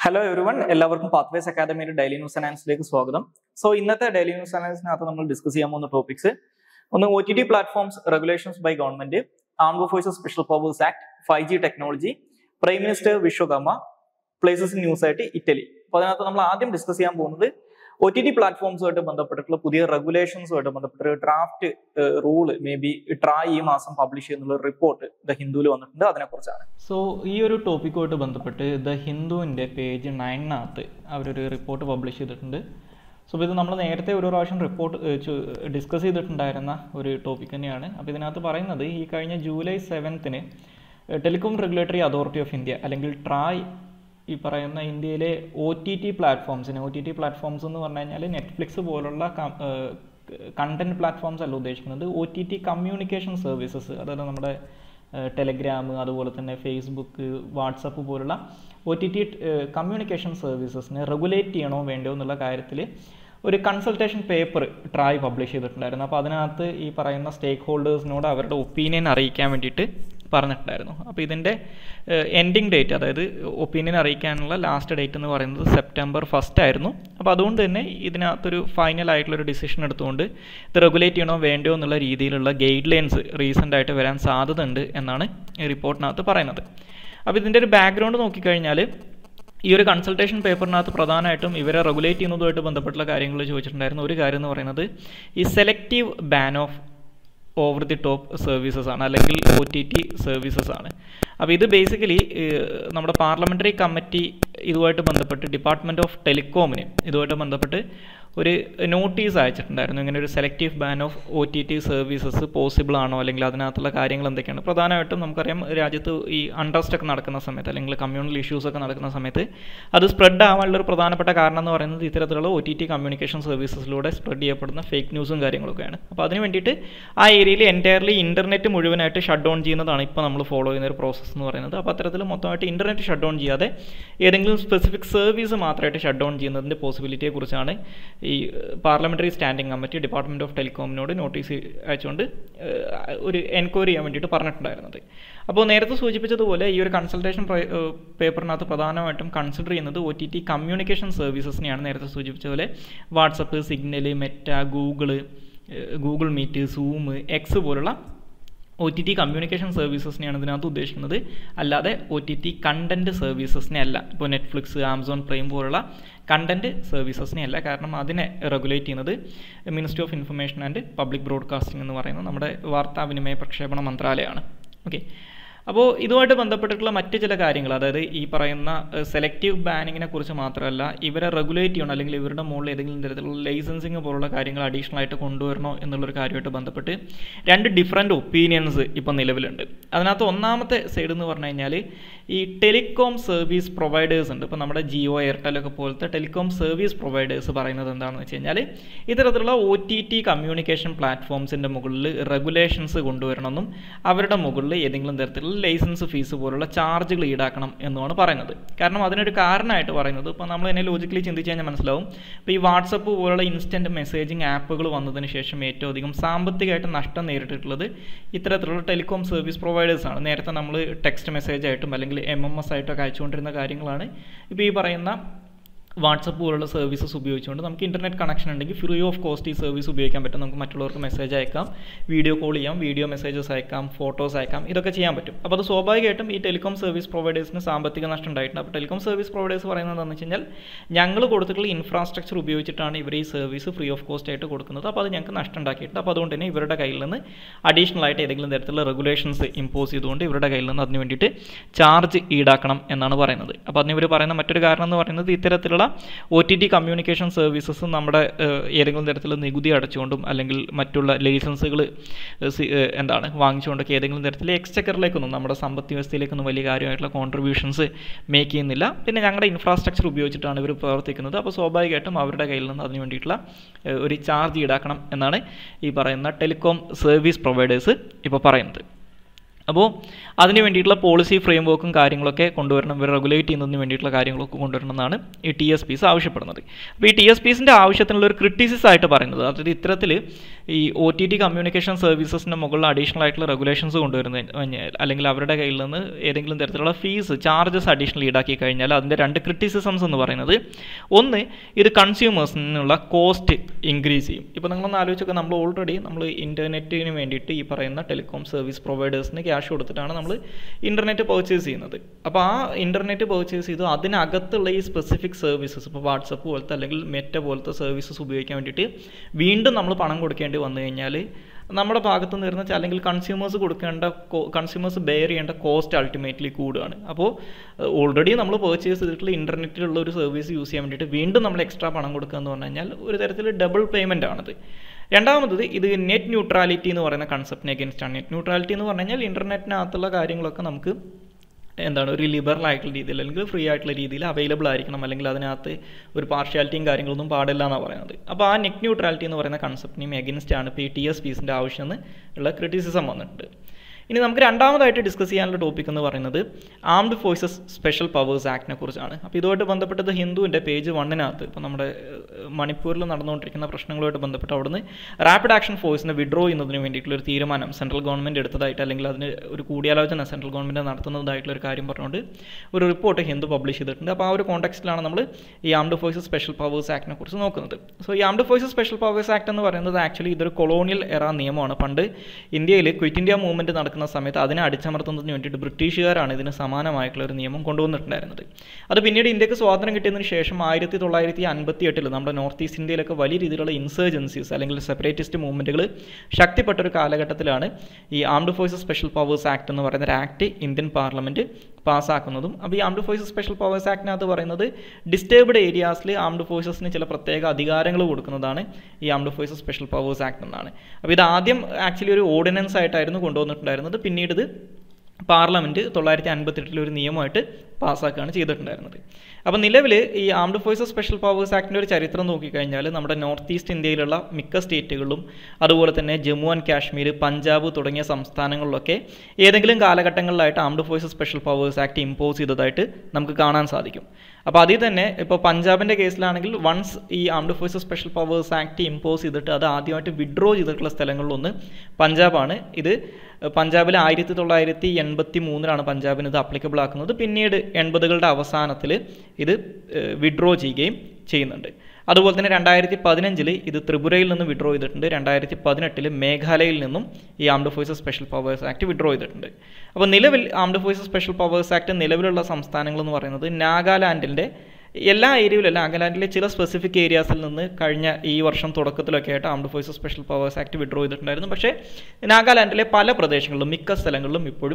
hello everyone എല്ലാവർക്കും pathways അക്കാദമിയുടെ daily news അനാലിസിലേക്ക് സ്വാഗതം സോ ഇന്നത്തെ ഡെയിലി ന്യൂസ് അനാലിസിനകത്ത് നമ്മൾ ഡിസ്കസ് ചെയ്യാൻ പോകുന്ന ടോപ്പിക്സ് ഒന്ന് O T T platforms regulations by government armed forces special powers act five G technology prime minister Vishwakarma places news ആയിട്ട് ഇറ്റലി അപ്പൊ അതിനകത്ത് നമ്മൾ ആദ്യം ഡിസ്കസ് ചെയ്യാൻ പോകുന്നത് ഒ ടി ടി പ്ലാറ്റ്ഫോംസുമായിട്ട് ബന്ധപ്പെട്ടിട്ടുള്ള പുതിയ റെഗുലേഷൻസുമായിട്ട് ബന്ധപ്പെട്ട ഒരു draft rule may be TRAI ഈ മാസം പബ്ലിഷ് ചെയ്യുന്നുള്ള റിപ്പോർട്ട് ദ ഹിന്ദുവിൽ വന്നിട്ടുണ്ട് അതിനെക്കുറിച്ചാണ് സോ ഈ ഒരു ടോപ്പിക്കുമായിട്ട് ബന്ധപ്പെട്ട് ദ ഹിന്ദുവിൻ്റെ പേജ് നയനിനകത്ത് അവരൊരു റിപ്പോർട്ട് പബ്ലിഷ് ചെയ്തിട്ടുണ്ട് സോ ഇത് നമ്മൾ നേരത്തെ ഒരു പ്രാവശ്യം റിപ്പോർട്ട് ഡിസ്കസ് ചെയ്തിട്ടുണ്ടായിരുന്ന ഒരു ടോപ്പിക് തന്നെയാണ് അപ്പോൾ ഇതിനകത്ത് പറയുന്നത് ഈ കഴിഞ്ഞ ജൂലൈ സെവൻത്തിന് telecom regulatory authority of India അല്ലെങ്കിൽ ട്രായ് ഈ പറയുന്ന ഇന്ത്യയിലെ ഒ ടി ടി പ്ലാറ്റ്ഫോംസിന് ഒ ടി ടി പ്ലാറ്റ്ഫോംസ് എന്ന് പറഞ്ഞു കഴിഞ്ഞാൽ നെറ്റ്ഫ്ലിക്സ് പോലുള്ള കണ്ടന്റ് പ്ലാറ്റ്ഫോംസ് അല്ല ഉദ്ദേശിക്കുന്നത് O T T communication services അതായത് നമ്മുടെ ടെലഗ്രാം അതുപോലെ തന്നെ ഫേസ്ബുക്ക് വാട്സപ്പ് പോലുള്ള ഒ ടി ടി കമ്മ്യൂണിക്കേഷൻ സർവീസസിനെ റെഗുലേറ്റ് ചെയ്യണോ വേണ്ടോ എന്നുള്ള കാര്യത്തിൽ ഒരു കൺസൾട്ടേഷൻ പേപ്പർ ട്രായ് പബ്ലിഷ് ചെയ്തിട്ടുണ്ടായിരുന്നു അപ്പോൾ അതിനകത്ത് ഈ പറയുന്ന സ്റ്റേക്ക് ഹോൾഡേഴ്സിനോട് അവരുടെ ഒപ്പീനിയൻ അറിയിക്കാൻ വേണ്ടിയിട്ട് പറഞ്ഞിട്ടുണ്ടായിരുന്നു അപ്പോൾ ഇതിൻ്റെ എൻഡിങ് ഡേറ്റ് അതായത് ഒപ്പീനിയൻ അറിയിക്കാനുള്ള ലാസ്റ്റ് ഡേറ്റ് എന്ന് പറയുന്നത് സെപ്റ്റംബർ ഫസ്റ്റ് ആയിരുന്നു അപ്പോൾ അതുകൊണ്ട് തന്നെ ഇതിനകത്തൊരു ഫൈനൽ ആയിട്ടുള്ളൊരു ഡിസിഷൻ എടുത്തുകൊണ്ട് ഇത് റെഗുലേറ്റ് ചെയ്യണോ വേണ്ടോ എന്നുള്ള രീതിയിലുള്ള ഗൈഡ് ലൈൻസ് റീസെൻ്റ് ആയിട്ട് വരാൻ സാധ്യത ഉണ്ട് എന്നാണ് ഈ റിപ്പോർട്ടിനകത്ത് പറയുന്നത് അപ്പോൾ ഇതിൻ്റെ ഒരു ബാക്ക്ഗ്രൗണ്ട് നോക്കിക്കഴിഞ്ഞാൽ ഈ ഒരു കൺസൾട്ടേഷൻ പേപ്പറിനകത്ത് പ്രധാനമായിട്ടും ഇവരെ റെഗുലേറ്റ് ചെയ്യുന്നതുമായിട്ട് ബന്ധപ്പെട്ടുള്ള കാര്യങ്ങൾ ചോദിച്ചിട്ടുണ്ടായിരുന്ന ഒരു കാര്യം എന്ന് പറയുന്നത് ഈ selective ban of over the top services ആണ് അല്ലെങ്കിൽ ഒ ടി ടി സർവീസസ് ആണ് അപ്പോൾ ഇത് ബേസിക്കലി നമ്മുടെ പാർലമെൻ്ററി കമ്മിറ്റി ഇതുമായിട്ട് ബന്ധപ്പെട്ട് ഡിപ്പാർട്ട്മെൻറ്റ് ഓഫ് ടെലികോമിന് ഇതുമായിട്ട് ബന്ധപ്പെട്ട് ഒരു നോട്ടീസ് അയച്ചിട്ടുണ്ടായിരുന്നു ഇങ്ങനെ ഒരു selective ban of O T T services possible ആണോ അല്ലെങ്കിൽ അതിനകത്തുള്ള കാര്യങ്ങൾ എന്തൊക്കെയാണ് പ്രധാനമായിട്ടും നമുക്കറിയാം രാജ്യത്ത് ഈ അൺട്രസ്റ്റ് ഒക്കെ നടക്കുന്ന സമയത്ത് അല്ലെങ്കിൽ കമ്മ്യൂണൽ ഇഷ്യൂസ് ഒക്കെ നടക്കുന്ന സമയത്ത് അത് സ്പ്രെഡ് ആവാനുള്ള ഒരു പ്രധാനപ്പെട്ട കാരണം എന്ന് പറയുന്നത് ഇത്തരത്തിലുള്ള ഒ ടി ടി കമ്മ്യൂണിക്കേഷൻ സർവീസസിലൂടെ സ്പ്രെഡ് ചെയ്യപ്പെടുന്ന ഫേക്ക് ന്യൂസും കാര്യങ്ങളൊക്കെയാണ് അപ്പോൾ അതിന് വേണ്ടിയിട്ട് ആ ഏരിയയിൽ എൻറ്റയർലി ഇൻ്റർനെറ്റ് മുഴുവനായിട്ട് ഷട്ട് ഡൗൺ ചെയ്യുന്നതാണ് ഇപ്പോൾ നമ്മൾ ഫോളോ ചെയ്യുന്ന ഒരു പ്രോസസ്സ് എന്ന് പറയുന്നത് അപ്പോൾ അത്തരത്തിൽ മൊത്തമായിട്ട് ഇൻ്റർനെറ്റ് ഷട്ട് ഡൗൺ ചെയ്യാതെ ഏതെങ്കിലും സ്പെസിഫിക് സർവീസ് മാത്രമായിട്ട് ഷട്ട് ഡൗൺ ചെയ്യുന്നതിൻ്റെ പോസിബിലിറ്റിയെക്കുറിച്ചാണ് ഈ parliamentary standing committee department of ടെലികോമിനോട് നോട്ടീസ് അയച്ചുകൊണ്ട് ഒരു എൻക്വയറി ചെയ്യാൻ വേണ്ടിയിട്ട് പറഞ്ഞിട്ടുണ്ടായിരുന്നത് അപ്പോൾ നേരത്തെ സൂചിപ്പിച്ചതുപോലെ ഈ ഒരു കൺസൾട്ടേഷൻ പേപ്പറിനകത്ത് പ്രധാനമായിട്ടും കൺസിഡർ ചെയ്യുന്നത് ഒ ടി ടി കമ്മ്യൂണിക്കേഷൻ സർവീസസിനെയാണ് നേരത്തെ സൂചിപ്പിച്ച പോലെ WhatsApp Signal Meta Google Google Meet Zoom X പോലുള്ള ഒ ടി ടി കമ്മ്യൂണിക്കേഷൻ സർവീസസിനെയാണ് ഇതിനകത്ത് ഉദ്ദേശിക്കുന്നത് അല്ലാതെ ഒ ടി ടി കണ്ടൻറ്റ് സർവീസസിനെ അല്ല ഇപ്പോൾ നെറ്റ്ഫ്ലിക്സ് ആമസോൺ പ്രൈം പോലുള്ള കണ്ടൻറ്റ് സർവീസസിനെ അല്ല കാരണം അതിനെ റെഗുലേറ്റ് ചെയ്യുന്നത് ministry of information and public broadcasting എന്ന് പറയുന്നത് നമ്മുടെ വാർത്താവിനിമയ പ്രക്ഷേപണ മന്ത്രാലയമാണ് ഓക്കെ അപ്പോൾ ഇതുമായിട്ട് ബന്ധപ്പെട്ടിട്ടുള്ള മറ്റ് ചില കാര്യങ്ങൾ അതായത് ഈ പറയുന്ന സെലക്റ്റീവ് ബാനിങ്ങിനെ കുറിച്ച് മാത്രമല്ല ഇവരെ റെഗുലേറ്റ് ചെയ്യണം അല്ലെങ്കിൽ ഇവരുടെ മുകളിൽ ഏതെങ്കിലും തരത്തിലുള്ള ലൈസൻസിങ് പോലുള്ള കാര്യങ്ങൾ അഡീഷണൽ ആയിട്ട് കൊണ്ടുവരണോ എന്നുള്ളൊരു കാര്യമായിട്ട് ബന്ധപ്പെട്ട് രണ്ട് ഡിഫറെൻറ്റ് ഒപ്പീനിയൻസ് ഇപ്പോൾ നിലവിലുണ്ട് അതിനകത്ത് ഒന്നാമത്തെ സൈഡ് എന്ന് പറഞ്ഞു കഴിഞ്ഞാൽ ഈ ടെലികോം സർവീസ് പ്രൊവൈഡേഴ്സ് ഉണ്ട് ഇപ്പോൾ നമ്മുടെ ജിയോ എയർടെൽ ഒക്കെ പോലത്തെ ടെലികോം സർവീസ് പ്രൊവൈഡേഴ്സ് പറയുന്നത് എന്താണെന്ന് വെച്ച് കഴിഞ്ഞാൽ ഇത്തരത്തിലുള്ള ഒ ടി ടി കമ്മ്യൂണിക്കേഷൻ പ്ലാറ്റ്ഫോംസിൻ്റെ മുകളിൽ റെഗുലേഷൻസ് കൊണ്ടുവരണമെന്നും അവരുടെ മുകളിൽ ഏതെങ്കിലും തരത്തിലുള്ള ലൈസൻസ് ഫീസ് പോലുള്ള ചാർജുകൾ ഈടാക്കണം എന്നുമാണ് പറയുന്നത് കാരണം അതിനൊരു കാരണമായിട്ട് പറയുന്നത് ഇപ്പോൾ നമ്മൾ ഇതിനെ ലോജിക്കലി ചിന്തിച്ച് കഴിഞ്ഞാൽ മനസ്സിലാവും ഇപ്പോൾ ഈ വാട്സപ്പ് പോലുള്ള ഇൻസ്റ്റൻറ്റ് മെസ്സേജിങ് ആപ്പുകൾ വന്നതിന് ശേഷം ഏറ്റവും അധികം സാമ്പത്തികമായിട്ട് നഷ്ടം നേരിട്ടിട്ടുള്ളത് ഇത്തരത്തിലുള്ള ടെലികോം സർവീസ് പ്രൊവൈഡേഴ്സാണ് നേരത്തെ നമ്മൾ ടെക്സ്റ്റ് മെസ്സേജ് ആയിട്ടും അല്ലെങ്കിൽ എം എം എസ് ആയിട്ടൊക്കെ അയച്ചുകൊണ്ടിരുന്ന കാര്യങ്ങളാണ് ഇപ്പോൾ ഈ പറയുന്ന വാട്സപ്പ് പോലുള്ള സർവീസസ് ഉപയോഗിച്ചുകൊണ്ട് നമുക്ക് ഇൻ്റർനെറ്റ് കണക്ഷൻ ഉണ്ടെങ്കിൽ ഫ്രീ ഓഫ് കോസ്റ്റ് ഈ സർവീസ് ഉപയോഗിക്കാൻ പറ്റും നമുക്ക് മറ്റുള്ളവർക്ക് മെസ്സേജ് അയക്കാം വീഡിയോ കോൾ ചെയ്യാം വീഡിയോ മെസ്സേജസ് അയക്കാം ഫോട്ടോസ് അയക്കാം ഇതൊക്കെ ചെയ്യാൻ പറ്റും അപ്പോൾ അത് സ്വാഭാവികമായിട്ടും ഈ ടെലികോം സർവീസ് പ്രൊവൈഡേഴ്സിന് സാമ്പത്തിക നഷ്ടം ഉണ്ടായിട്ടുണ്ട് അപ്പോൾ ടെലികോം സർവീസ് പ്രൊവൈഡേഴ്സ് പറയുന്നത് എന്താണെന്ന് വെച്ച് കഴിഞ്ഞാൽ ഞങ്ങൾ കൊടുത്തിട്ടുള്ള ഇൻഫ്രാസ്ട്രക്ചർ ഉപയോഗിച്ചിട്ടാണ് ഇവർ ഈ സർവീസ് ഫ്രീ ഓഫ് കോസ്റ്റ് ആയിട്ട് കൊടുക്കുന്നത് അപ്പോൾ അത് ഞങ്ങൾക്ക് നഷ്ടം ഉണ്ടാക്കിയിട്ടുണ്ട് അപ്പോൾ അതുകൊണ്ട് തന്നെ ഇവരുടെ കയ്യിൽ നിന്ന് അഡീഷണൽ ആയിട്ട് ഏതെങ്കിലും തരത്തിലുള്ള റെഗുലേഷൻസ് ഇമ്പോസ് ചെയ്തുകൊണ്ട് ഇവരുടെ കയ്യിൽ നിന്ന് അതിന് വേണ്ടിയിട്ട് ചാർജ് ഈടാക്കണം എന്നാണ് പറയുന്നത് അപ്പോൾ അതിന് ഇവർ പറയുന്ന മറ്റൊരു കാരണം എന്ന് പറയുന്നത് ഇത്തരത്തിലുള്ള O T T communication services നമ്മുടെ ഏതെങ്കിലും തരത്തിലുള്ള നികുതി അടച്ചുകൊണ്ടും അല്ലെങ്കിൽ മറ്റുള്ള ലൈസൻസുകൾ എന്താണ് വാങ്ങിച്ചുകൊണ്ടൊക്കെ ഏതെങ്കിലും തരത്തിൽ എക്സ്ചക്കറിലേക്കൊന്നും നമ്മുടെ സമ്പദ് വ്യവസ്ഥയിലേക്കൊന്നും വലിയ കാര്യമായിട്ടുള്ള കോൺട്രിബ്യൂഷൻസ് മേക്ക് ചെയ്യുന്നില്ല പിന്നെ ഞങ്ങളുടെ ഇൻഫ്രാസ്ട്രക്ചർ ഉപയോഗിച്ചിട്ടാണ് ഇവർ പ്രവർത്തിക്കുന്നത് അപ്പോൾ സ്വാഭാവികമായിട്ടും അവരുടെ കയ്യിൽ നിന്ന് അതിന് വേണ്ടിയിട്ടുള്ള ഒരു ചാർജ് ഈടാക്കണം എന്നാണ് ഈ പറയുന്ന ടെലികോം സർവീസ് പ്രൊവൈഡേഴ്സ് ഇപ്പോൾ പറയുന്നത് അപ്പോൾ അതിന് വേണ്ടിയിട്ടുള്ള പോളിസി ഫ്രെയിം വർക്കും കാര്യങ്ങളൊക്കെ കൊണ്ടുവരണം ഇവർ റെഗുലേറ്റ് ചെയ്യുന്നതിന് വേണ്ടിയിട്ടുള്ള കാര്യങ്ങളൊക്കെ കൊണ്ടുവരണം എന്നാണ് ഈ ടി എസ് പീസ് ആവശ്യപ്പെടുന്നത് അപ്പോൾ ഈ ടി എസ് പീസിൻ്റെ ആവശ്യത്തിനുള്ള ഒരു ക്രിറ്റിസിസ് ആയിട്ട് പറയുന്നത് അതായത് ഇത്തരത്തിൽ ഈ ഒ ടി ടി കമ്മ്യൂണിക്കേഷൻ സർവീസസിൻ്റെ മുകളിൽ അഡീഷണൽ ആയിട്ടുള്ള റെഗുലേഷൻസ് കൊണ്ടുവരുന്ന അല്ലെങ്കിൽ അവരുടെ കയ്യിൽ നിന്ന് ഏതെങ്കിലും തരത്തിലുള്ള ഫീസ് ചാർജസ് അഡീഷണൽ ഈടാക്കി കഴിഞ്ഞാൽ അതിൻ്റെ രണ്ട് ക്രിറ്റിസിസംസ് എന്ന് പറയുന്നത് ഒന്ന് ഇത് കൺസ്യൂമേഴ്സിനുള്ള കോസ്റ്റ് ഇൻക്രീസ് ചെയ്യും ഇപ്പോൾ നിങ്ങളൊന്ന് ആലോചിച്ചൊക്കെ നമ്മൾ ഓൾറെഡി നമ്മൾ ഇൻ്റർനെറ്റിന് വേണ്ടിയിട്ട് ഈ പറയുന്ന ടെലികോം സർവീസ് പ്രൊവൈഡേഴ്സിന് ക്യാഷ് കൊടുത്തിട്ടാണ് നമ്മൾ ഇൻ്റർനെറ്റ് പർച്ചേസ് ചെയ്യുന്നത് അപ്പോൾ ആ ഇൻ്റർനെറ്റ് പർച്ചേസ് ചെയ്തു അതിനകത്തുള്ള ഈ സ്പെസിഫിക് സർവീസസ് ഇപ്പോൾ വാട്സപ്പ് പോലത്തെ അല്ലെങ്കിൽ മെറ്റ പോലത്തെ സർവീസസ് ഉപയോഗിക്കാൻ വേണ്ടിയിട്ട് വീണ്ടും നമ്മൾ പണം കൊടുക്കേണ്ടി വന്നു കഴിഞ്ഞാൽ നമ്മുടെ ഭാഗത്ത് നിന്ന് വരുന്ന അല്ലെങ്കിൽ കൺസ്യൂമേഴ്സ് കൊടുക്കേണ്ട കൺസ്യൂമേഴ്സ് ബെയർ ചെയ്യേണ്ട കോസ്റ്റ് അൾട്ടിമേറ്റ്ലി കൂടുകയാണ് അപ്പോൾ ഓൾറെഡി നമ്മൾ പർച്ചേസ് ചെയ്തിട്ടുള്ള ഇൻ്റർനെറ്റിലുള്ള ഒരു സർവീസ് യൂസ് ചെയ്യാൻ വേണ്ടിയിട്ട് വീണ്ടും നമ്മൾ എക്സ്ട്രാ പണം കൊടുക്കുക എന്ന് പറഞ്ഞു കഴിഞ്ഞാൽ ഒരു തരത്തിൽ ഡബിൾ പേയ്മെൻ്റ് ആണത് രണ്ടാമത്തത് ഇത് നെറ്റ് ന്യൂട്രാലിറ്റി എന്ന് പറയുന്ന കൺസെപ്റ്റിനെ അഗേൻസ്റ്റ് ആണ് നെറ്റ് ന്യൂട്രാലിറ്റി എന്ന് പറഞ്ഞു കഴിഞ്ഞാൽ ഇൻ്റർനെറ്റിനകത്തുള്ള കാര്യങ്ങളൊക്കെ നമുക്ക് എന്താണ് ഒരു ലിബറൽ ആയിട്ടുള്ള രീതിയിൽ അല്ലെങ്കിൽ ഫ്രീ ആയിട്ടുള്ള രീതിയിൽ അവൈലബിൾ ആയിരിക്കണം അല്ലെങ്കിൽ അതിനകത്ത് ഒരു പാർഷ്യാലിറ്റിയും കാര്യങ്ങളൊന്നും പാടില്ല എന്നാണ് പറയുന്നത് അപ്പോൾ ആ നെറ്റ് ന്യൂട്രാലിറ്റി എന്ന് പറയുന്ന കൺസെപ്റ്റിനെയും എഗൻസ്റ്റ് ആണ് ഇപ്പോൾ ഈ ടി എസ് പീസിൻ്റെ ആവശ്യം എന്ന് ഉള്ള ക്രിറ്റിസിസം വന്നിട്ടുണ്ട് ഇനി നമുക്ക് രണ്ടാമതായിട്ട് ഡിസ്കസ് ചെയ്യാനുള്ള ടോപ്പിക് എന്ന് പറയുന്നത് ആംഡ് ഫോഴ്സസ് സ്പെഷ്യൽ പവേഴ്സ് ആക്ടിനെ കുറിച്ചാണ് അപ്പോൾ ഇതുമായിട്ട് ബന്ധപ്പെട്ടത് ഹിന്ദുവിൻ്റെ പേജ് വണ്ണിനകത്ത് ഇപ്പോൾ നമ്മുടെ മണിപ്പൂരിൽ നടന്നുകൊണ്ടിരിക്കുന്ന പ്രശ്നങ്ങളുമായിട്ട് ബന്ധപ്പെട്ട് അവിടുന്ന് റാപ്പിഡ് ആക്ഷൻ ഫോഴ്സിനെ വിഡ്രോ ചെയ്യുന്നതിന് വേണ്ടിയിട്ടുള്ള ഒരു തീരുമാനം സെൻട്രൽ ഗവൺമെൻറ് എടുത്തതായിട്ട് അല്ലെങ്കിൽ അതിന് ഒരു കൂടിയാലോചന സെൻട്രൽ ഗവൺമെൻറ് നടത്തുന്നതായിട്ടുള്ള ഒരു കാര്യം പറഞ്ഞുകൊണ്ട് ഒരു റിപ്പോർട്ട് ഹിന്ദു പബ്ലിഷ് ചെയ്തിട്ടുണ്ട് അപ്പോൾ ആ ഒരു കോൺടെക്സ്റ്റിലാണ് നമ്മൾ ഈ ആംഡ് ഫോഴ്സസ് സ്പെഷ്യൽ പവേഴ്സ് ആക്ടിനെ കുറിച്ച് നോക്കുന്നത് സോ ഈ armed forces special powers act എന്ന് പറയുന്നത് ആക്ച്വലി ഇതൊരു കൊളോണിയൽ എറ നിയമമാണ് പണ്ട് ഇന്ത്യയിൽ ക്വിറ്റ് ഇന്ത്യ മൂവ്മെൻറ്റ് നടക്കുന്ന സമയത്ത് അതിനെ അടിച്ചമർത്തുന്നതിന് വേണ്ടിയിട്ട് ബ്രിട്ടീഷുകാരാണ് ഇതിന് സമാനമായിട്ടുള്ള ഒരു നിയമം കൊണ്ടുവന്നിട്ടുണ്ടായിരുന്നത് അത് പിന്നീട് ഇന്ത്യക്ക് സ്വാതന്ത്ര്യം കിട്ടിയതിന് ശേഷം ആയിരത്തി തൊള്ളായിരത്തി അൻപത്തി എട്ടിൽ നമ്മുടെ നോർത്ത് ഈസ്റ്റ് ഇന്ത്യയിലൊക്കെ വലിയ രീതിയിലുള്ള ഇൻസർജൻസീസ് അല്ലെങ്കിൽ സെപ്പറേറ്റിസ്റ്റ് മൂവ്മെൻറ്റുകൾ ശക്തിപ്പെട്ട ഒരു കാലഘട്ടത്തിലാണ് ഈ armed forces special powers act എന്ന് പറയുന്ന ഒരു ആക്ട് ഇന്ത്യൻ പാർലമെൻറ്റ് പാസ്സാക്കുന്നതും അപ്പോൾ ഈ ആംഡ് ഫോഴ്സസ് സ്പെഷ്യൽ പവേഴ്സ് ആക്ടിനകത്ത് പറയുന്നത് ഡിസ്റ്റേബ്ഡ് ഏരിയാസിൽ ആംഡ് ഫോഴ്സസിന് ചില പ്രത്യേക അധികാരങ്ങൾ കൊടുക്കുന്നതാണ് ഈ armed forces special powers act എന്നാണ് അപ്പോൾ ഇത് ആദ്യം ആക്ച്വലി ഒരു ഓർഡിനൻസ് ആയിട്ടായിരുന്നു കൊണ്ടുവന്നിട്ടുണ്ടായിരുന്നത് പിന്നീട് ഇത് പാർലമെൻറ്റ് തൊള്ളായിരത്തി അൻപത്തെട്ടിൽ ഒരു നിയമമായിട്ട് പാസ്സാക്കുകയാണ് ചെയ്തിട്ടുണ്ടായിരുന്നത് അപ്പോൾ നിലവിൽ ഈ ആംഡ് ഫോഴ്സസ് സ്പെഷ്യൽ പവേഴ്സ് ആക്ടിൻ്റെ ഒരു ചരിത്രം നോക്കിക്കഴിഞ്ഞാൽ നമ്മുടെ നോർത്ത് ഈസ്റ്റ് ഇന്ത്യയിലുള്ള മിക്ക സ്റ്റേറ്റുകളിലും അതുപോലെ തന്നെ ജമ്മു ആൻഡ് കാശ്മീർ പഞ്ചാബ് തുടങ്ങിയ സംസ്ഥാനങ്ങളിലൊക്കെ ഏതെങ്കിലും കാലഘട്ടങ്ങളിലായിട്ട് armed forces special powers act impose ചെയ്തതായിട്ട് നമുക്ക് കാണാൻ സാധിക്കും അപ്പോൾ അതിൽ തന്നെ ഇപ്പോൾ പഞ്ചാബിൻ്റെ കേസിലാണെങ്കിൽ വൺസ് ഈ armed forces special powers act impose ചെയ്തിട്ട് അത് ആദ്യമായിട്ട് വിഡ്രോ ചെയ്തിട്ടുള്ള സ്ഥലങ്ങളിലൊന്ന് പഞ്ചാബാണ് ഇത് പഞ്ചാബിൽ ആയിരത്തി തൊള്ളായിരത്തി എൺപത്തി മൂന്നിലാണ് പഞ്ചാബിന് ഇത് അപ്ലിക്കബിൾ ആക്കുന്നത് പിന്നീട് എൺപതുകളുടെ അവസാനത്തിൽ ഇത് വിഡ്രോ ചെയ്യുകയും ചെയ്യുന്നുണ്ട് അതുപോലെ തന്നെ രണ്ടായിരത്തി പതിനഞ്ചിൽ ഇത് ത്രിപുരയിൽ നിന്ന് വിഡ്രോ ചെയ്തിട്ടുണ്ട് രണ്ടായിരത്തി പതിനെട്ടിൽ മേഘാലയയിൽ നിന്നും ഈ armed forces special powers act withdraw ചെയ്തിട്ടുണ്ട് അപ്പോൾ നിലവിൽ armed forces special powers act നിലവിലുള്ള സംസ്ഥാനങ്ങൾ എന്ന് പറയുന്നത് നാഗാലാൻഡിൻ്റെ എല്ലാ ഏരിയയിലും നാഗാലാൻഡിലെ ചില സ്പെസിഫിക് ഏരിയാസിൽ നിന്ന് കഴിഞ്ഞ ഈ വർഷം തുടക്കത്തിലൊക്കെ ആയിട്ട് armed forces special powers act withdraw ചെയ്തിട്ടുണ്ടായിരുന്നു പക്ഷേ നാഗാലാൻഡിലെ പല പ്രദേശങ്ങളിലും മിക്ക സ്ഥലങ്ങളിലും ഇപ്പോഴും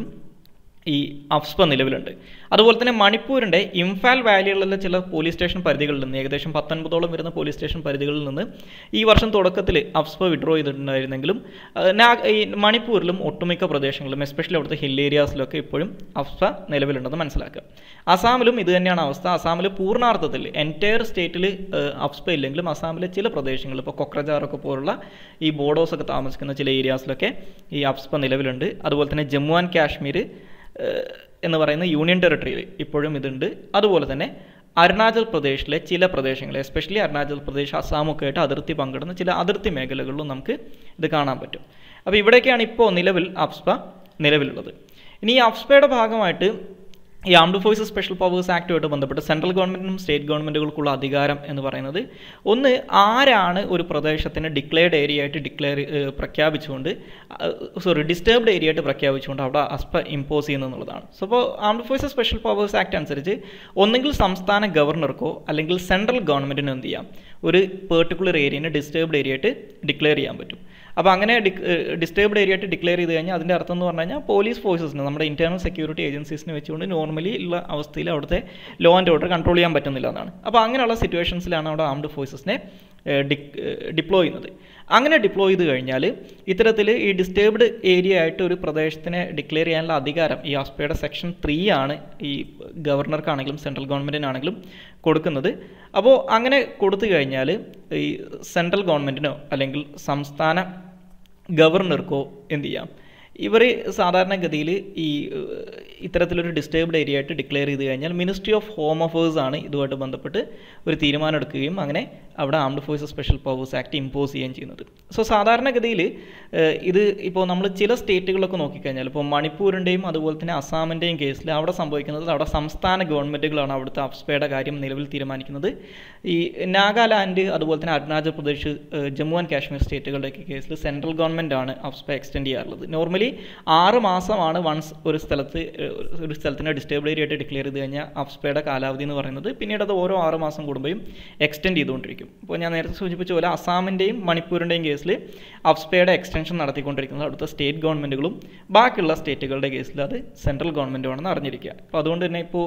ഈ അഫ്സ്പ നിലവിലുണ്ട് അതുപോലെ തന്നെ മണിപ്പൂരിൻ്റെ ഇംഫാൽ വാലിയിലുള്ള ചില പോലീസ് സ്റ്റേഷൻ പരിധികളിൽ നിന്ന് ഏകദേശം പത്തൊൻപതോളം വരുന്ന പോലീസ് സ്റ്റേഷൻ പരിധികളിൽ നിന്ന് ഈ വർഷം തുടക്കത്തിൽ അഫ്സ്പ വിഡ്രോ ചെയ്തിട്ടുണ്ടായിരുന്നെങ്കിലും ഈ മണിപ്പൂരിലും ഒട്ടുമിക്ക പ്രദേശങ്ങളിലും എസ്പെഷ്യലി അവിടുത്തെ ഹിൽ ഏരിയാസിലൊക്കെ ഇപ്പോഴും അഫ്സ്പ നിലവിലുണ്ടെന്ന് മനസ്സിലാക്കുക അസാമിലും ഇത് തന്നെയാണ് അവസ്ഥ അസാമിൽ പൂർണ്ണാർത്ഥത്തിൽ എൻറ്റയർ സ്റ്റേറ്റിൽ അഫ്സ്പ ഇല്ലെങ്കിലും അസാമിലെ ചില പ്രദേശങ്ങളിൽ ഇപ്പോൾ കൊക്രജാറൊക്കെ പോലുള്ള ഈ ബോഡോസൊക്കെ താമസിക്കുന്ന ചില ഏരിയാസിലൊക്കെ ഈ അഫ്സ്പ നിലവിലുണ്ട് അതുപോലെ തന്നെ ജമ്മു ആൻഡ് കാശ്മീർ എന്ന് പറയുന്ന യൂണിയൻ ടെറിട്ടറിയിൽ ഇപ്പോഴും ഇതുണ്ട് അതുപോലെ തന്നെ അരുണാചൽ പ്രദേശിലെ ചില പ്രദേശങ്ങൾ എസ്പെഷ്യലി അരുണാചൽ പ്രദേശ് അസാമൊക്കെ ആയിട്ട് അതിർത്തി പങ്കിടുന്ന ചില അതിർത്തി മേഖലകളിലും നമുക്ക് ഇത് കാണാൻ പറ്റും അപ്പോൾ ഇവിടെയൊക്കെയാണ് ഇപ്പോൾ നിലവിൽ അപ്സ്പ നിലവിലുള്ളത് ഇനി ഈ അപ്സ്പയുടെ ഭാഗമായിട്ട് ഈ ആംഡ് ഫോഴ്സസ് സ്പെഷ്യൽ പവേഴ്സ് ആക്ടുമായിട്ട് ബന്ധപ്പെട്ട് സെൻട്രൽ ഗവൺമെൻറ്റിനും സ്റ്റേറ്റ് ഗവൺമെൻറ്റുകൾക്കുള്ള അധികാരം എന്ന് പറയുന്നത് ഒന്ന് ആരാണ് ഒരു പ്രദേശത്തിന് ഡിക്ലെയർഡ് ഏരിയ ആയിട്ട് ഡിക്ലെയർ പ്രഖ്യാപിച്ചുകൊണ്ട് സോറി ഡിസ്റ്റർബ്ഡ് ഏരിയ ആയിട്ട് പ്രഖ്യാപിച്ചുകൊണ്ട് അവിടെ അസ്പ ഇമ്പോസ് ചെയ്യുന്നതെന്നുള്ളതാണ് സോ അപ്പോൾ armed forces special powers act അനുസരിച്ച് ഒന്നെങ്കിൽ സംസ്ഥാന ഗവർണർക്കോ അല്ലെങ്കിൽ സെൻട്രൽ ഗവൺമെൻറ്റിനോ എന്ത് ചെയ്യാം ഒരു പെർട്ടിക്കുലർ ഏരിയനെ ഡിസ്റ്റർബ്ഡ് ഏരിയ ആയിട്ട് ഡിക്ലെയർ ചെയ്യാൻ പറ്റും അപ്പോൾ അങ്ങനെ ഡിസ്റ്റർബ്ഡ് ഏരിയ ആയിട്ട് ഡിക്ലെയർ ചെയ്ത് കഴിഞ്ഞാൽ അതിൻ്റെ അർത്ഥം എന്ന് പറഞ്ഞു കഴിഞ്ഞാൽ പോലീസ് ഫോഴ്സസിന് നമ്മുടെ ഇന്റേണൽ സെക്യൂരിറ്റി ഏജൻസീസിനെ വെച്ചുകൊണ്ട് നോർമലി ഉള്ള അവസ്ഥയിൽ അവിടുത്തെ ലോ ആൻഡ് ഓർഡർ കൺട്രോൾ ചെയ്യാൻ പറ്റുന്നില്ല എന്നാണ് അപ്പോൾ അങ്ങനെയുള്ള സിറ്റുവേഷൻസിലാണ് അവിടെ ആംഡ് ഫോഴ്സസിനെ ഡിപ്ലോയ് ചെയ്യുന്നത് അങ്ങനെ ഡിപ്ലോയ് ചെയ്ത് കഴിഞ്ഞാൽ ഇത്തരത്തിൽ ഈ ഡിസ്റ്റേബ്ഡ് ഏരിയ ആയിട്ട് ഒരു പ്രദേശത്തിനെ ഡിക്ലെയർ ചെയ്യാനുള്ള അധികാരം ഈ ആസ്പയുടെ സെക്ഷൻ ത്രീ ആണ് ഈ ഗവർണർക്കാണെങ്കിലും സെൻട്രൽ ഗവൺമെൻറ്റിനാണെങ്കിലും കൊടുക്കുന്നത് അപ്പോൾ അങ്ങനെ കൊടുത്തു കഴിഞ്ഞാൽ ഈ സെൻട്രൽ ഗവൺമെൻറ്റിനോ അല്ലെങ്കിൽ സംസ്ഥാന ഗവർണർക്കോ എന്ത് ചെയ്യാം ഇവർ സാധാരണഗതിയിൽ ഈ ഏഹ്, ഇത്തരത്തിലൊരു ഡിസ്റ്റർബ്ഡ് ഏരിയ ആയിട്ട് ഡിക്ലെയർ ചെയ്ത് കഴിഞ്ഞാൽ മിനിസ്ട്രി ഓഫ് ഹോം അഫേഴ്സ് ആണ് ഇതുമായിട്ട് ബന്ധപ്പെട്ട് ഒരു തീരുമാനം എടുക്കുകയും അങ്ങനെ അവിടെ armed forces special powers act impose ചെയ്യുകയും ചെയ്യുന്നത് സോ സാധാരണഗതിയിൽ ഇത് ഇപ്പോൾ നമ്മൾ ചില സ്റ്റേറ്റുകളൊക്കെ നോക്കിക്കഴിഞ്ഞാൽ ഇപ്പോൾ മണിപ്പൂരിൻ്റെയും അതുപോലെ തന്നെ അസാമിൻ്റെയും കേസിൽ അവിടെ സംഭവിക്കുന്നത് അവിടെ സംസ്ഥാന ഗവൺമെൻറ്റുകളാണ് അവിടുത്തെ അപ്സ്പയുടെ കാര്യം നിലവിൽ തീരുമാനിക്കുന്നത് ഈ നാഗാലാൻഡ് അതുപോലെ തന്നെ അരുണാചൽ പ്രദേശ് ഏഹ്, ജമ്മു ആൻഡ് കാശ്മീർ സ്റ്റേറ്റുകളുടെയൊക്കെ കേസിൽ സെൻട്രൽ ഗവൺമെൻറ് ആണ് അപ്സ്പ എക്സ്റ്റെൻഡ് ചെയ്യാറുള്ളത് നോർമലി ആറ് മാസമാണ് വൺസ് ഒരു സ്ഥലത്ത് ഏഹ്, ഒരു സ്ഥലത്തിനെ ഡിസ്റ്റർബ്ഡ് ഏരിയ ആയിട്ട് ഡിക്ലെയർ ചെയ്ത് കഴിഞ്ഞാൽ അപ്സ്പയുടെ കാലാവധി എന്ന് പറയുന്നത് പിന്നീട് അത് ഓരോ ആറ് മാസം കൂടുമ്പോഴും എക്സ്റ്റെൻഡ് ചെയ്തുകൊണ്ടിരിക്കും ഇപ്പോൾ ഞാൻ നേരത്തെ സൂചിപ്പിച്ച പോലെ അസാമിൻ്റെയും മണിപ്പൂരിൻ്റെയും കേസിൽ അപ്സ്പയുടെ എക്സ്റ്റൻഷൻ നടത്തിക്കൊണ്ടിരിക്കുന്നത് അവിടുത്തെ സ്റ്റേറ്റ് ഗവൺമെൻറ്റുകളും ബാക്കിയുള്ള സ്റ്റേറ്റുകളുടെ കേസിൽ അത് സെൻട്രൽ ഗവൺമെൻറ്റുമാണെന്ന് അറിഞ്ഞിരിക്കുക അപ്പോൾ അതുകൊണ്ട് തന്നെ ഇപ്പോൾ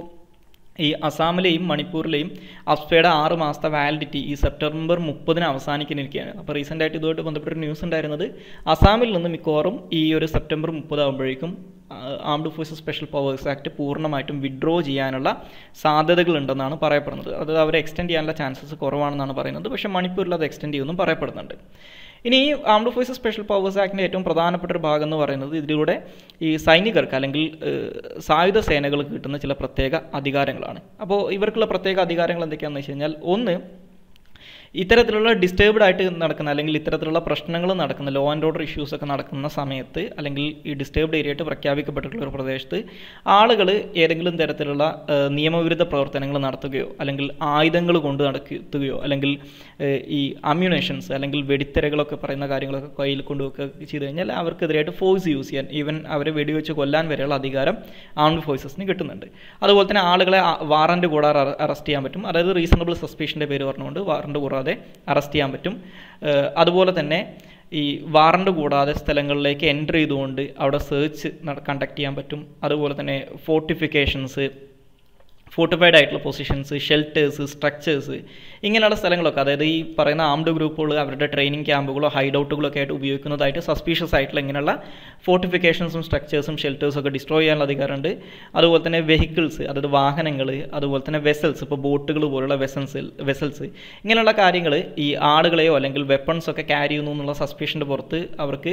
ഈ അസാമിലെയും മണിപ്പൂരിലെയും അപ്സ്പയുടെ ആറ് മാസത്തെ വാലിഡിറ്റി ഈ സെപ്റ്റംബർ മുപ്പതിന് അവസാനിക്കാനിരിക്കുകയാണ് അപ്പോൾ റീസെൻ്റ് ആയിട്ട് ഇതുമായിട്ട് ബന്ധപ്പെട്ട ഒരു ന്യൂസ് ഉണ്ടായിരുന്നത് അസാമിൽ നിന്ന് മിക്കവാറും ഈ ഒരു സെപ്റ്റംബർ മുപ്പതാകുമ്പോഴേക്കും armed forces special powers act പൂർണ്ണമായിട്ടും വിഡ്രോ ചെയ്യാനുള്ള സാധ്യതകളുണ്ടെന്നാണ് പറയപ്പെടുന്നത് അത് അവർ എക്സ്റ്റെൻഡ് ചെയ്യാനുള്ള ചാൻസസ് കുറവാണെന്നാണ് പറയുന്നത് പക്ഷേ മണിപ്പൂരിൽ അത് എക്സ്റ്റെൻഡ് ചെയ്യുമെന്നും പറയപ്പെടുന്നുണ്ട് ഇനി ഈ ആംഡ് ഫോഴ്സസ് സ്പെഷ്യൽ പവേഴ്സ് ആക്ടിൻ്റെ ഏറ്റവും പ്രധാനപ്പെട്ട ഒരു ഭാഗം എന്ന് പറയുന്നത് ഇതിലൂടെ ഈ സൈനികർക്ക് അല്ലെങ്കിൽ ഏഹ്, സായുധ സേനകൾക്ക് കിട്ടുന്ന ചില പ്രത്യേക അധികാരങ്ങളാണ് അപ്പോൾ ഇവർക്കുള്ള പ്രത്യേക അധികാരങ്ങൾ എന്തൊക്കെയാണെന്ന് വെച്ച് കഴിഞ്ഞാൽ ഒന്ന് ഇത്തരത്തിലുള്ള ഡിസ്റ്റർബ്ഡ് ആയിട്ട് നടക്കുന്ന അല്ലെങ്കിൽ ഇത്തരത്തിലുള്ള പ്രശ്നങ്ങൾ നടക്കുന്ന ലോ ആൻഡ് ഓർഡർ ഇഷ്യൂസ് ഒക്കെ നടക്കുന്ന സമയത്ത് അല്ലെങ്കിൽ ഈ ഡിസ്റ്റർബ്ഡ് ഏരിയ ആയിട്ട് പ്രഖ്യാപിക്കപ്പെട്ടിട്ടുള്ള ഒരു പ്രദേശത്ത് ആളുകൾ ഏതെങ്കിലും തരത്തിലുള്ള ഏഹ്, നിയമവിരുദ്ധ പ്രവർത്തനങ്ങൾ നടത്തുകയോ അല്ലെങ്കിൽ ആയുധങ്ങൾ കൊണ്ട് നടത്തുകയോ അല്ലെങ്കിൽ ഏഹ്, ഈ അമ്യൂണേഷൻസ് അല്ലെങ്കിൽ വെടിത്തരകളൊക്കെ പറയുന്ന കാര്യങ്ങളൊക്കെ കയ്യിൽ കൊണ്ടുവെക്കുക ചെയ്തു കഴിഞ്ഞാൽ അവർക്കെതിരായിട്ട് ഫോഴ്സ് യൂസ് ചെയ്യാൻ ഈവൻ അവരെ വെടിവെച്ച് കൊല്ലാൻ വരെയുള്ള അധികാരം ആംഡ് ഫോഴ്സസിന് കിട്ടുന്നുണ്ട് അതുപോലെ തന്നെ ആളുകളെ വാറണ്ട് കൂടാതെ അറസ്റ്റ് ചെയ്യാൻ പറ്റും അതായത് റീസണബിൾ സസ്പീഷൻ്റെ പേര് പറഞ്ഞുകൊണ്ട് വാറണ്ട് കൂടാതെ അറസ്റ്റ് ചെയ്യാൻ പറ്റും ഏഹ് അതുപോലെ തന്നെ ഈ വാറണ്ട് കൂടാതെ സ്ഥലങ്ങളിലേക്ക് എൻ്റർ ചെയ്തുകൊണ്ട് അവിടെ സെർച്ച് കണ്ടക്ട് ചെയ്യാൻ പറ്റും അതുപോലെ തന്നെ ഫോർട്ടിഫിക്കേഷൻസ് ഫോർട്ടിഫൈഡ് ആയിട്ടുള്ള പൊസിഷൻസ് ഷെൽട്ടേഴ്സ് സ്ട്രക്ചേഴ്സ് ഇങ്ങനെയുള്ള സ്ഥലങ്ങളൊക്കെ അതായത് ഈ പറയുന്ന ആംഡ് ഗ്രൂപ്പുകൾ അവരുടെ ട്രെയിനിങ് ക്യാമ്പുകളോ ഹൈഡ് ഔട്ടുകളോ ഒക്കെ ആയിട്ട് ഉപയോഗിക്കുന്നതായിട്ട് സസ്പീഷ്യസ് ആയിട്ടുള്ള ഇങ്ങനെയുള്ള ഫോർട്ടിഫിക്കേഷൻസും സ്ട്രക്ചേഴ്സും ഷെൽട്ടേഴ്സും ഒക്കെ ഡിസ്ട്രോയ് ചെയ്യാനുള്ള അധികാരമുണ്ട് അതുപോലെ തന്നെ വെഹിക്കിൾസ് അതായത് വാഹനങ്ങൾ അതുപോലെ തന്നെ വെസൽസ് ഇപ്പോൾ ബോട്ടുകൾ പോലുള്ള വെസൽസ് വെസൽസ് ഇങ്ങനെയുള്ള കാര്യങ്ങൾ ഈ ആളുകളെയോ അല്ലെങ്കിൽ വെപ്പൺസ് ഒക്കെ ക്യാരി ചെയ്യുന്നു എന്നുള്ള സസ്പീഷൻ്റെ പുറത്ത് അവർക്ക്